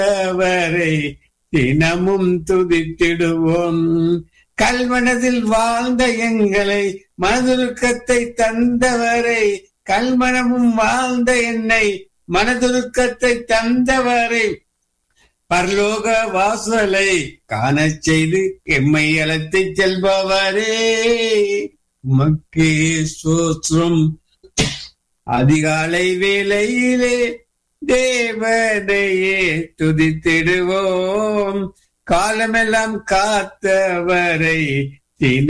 அவரை தினமும் துதித்திடுவோம் கல்மனதில் வாழ்ந்த எங்களை மனதுருக்கத்தை தந்தவரை கல்மனமும் வாழ்ந்த என்னை மனதுருக்கத்தை தந்தவரை பரலோக வாசலை காணச் செய்து எம்மை அழைத்து செல்பவரே உமக்கே சோற்றம் அதிகாலை வேளையிலே தேவனையே துதித்திடுவோம் காலமெல்லாம் காத்தவரை தின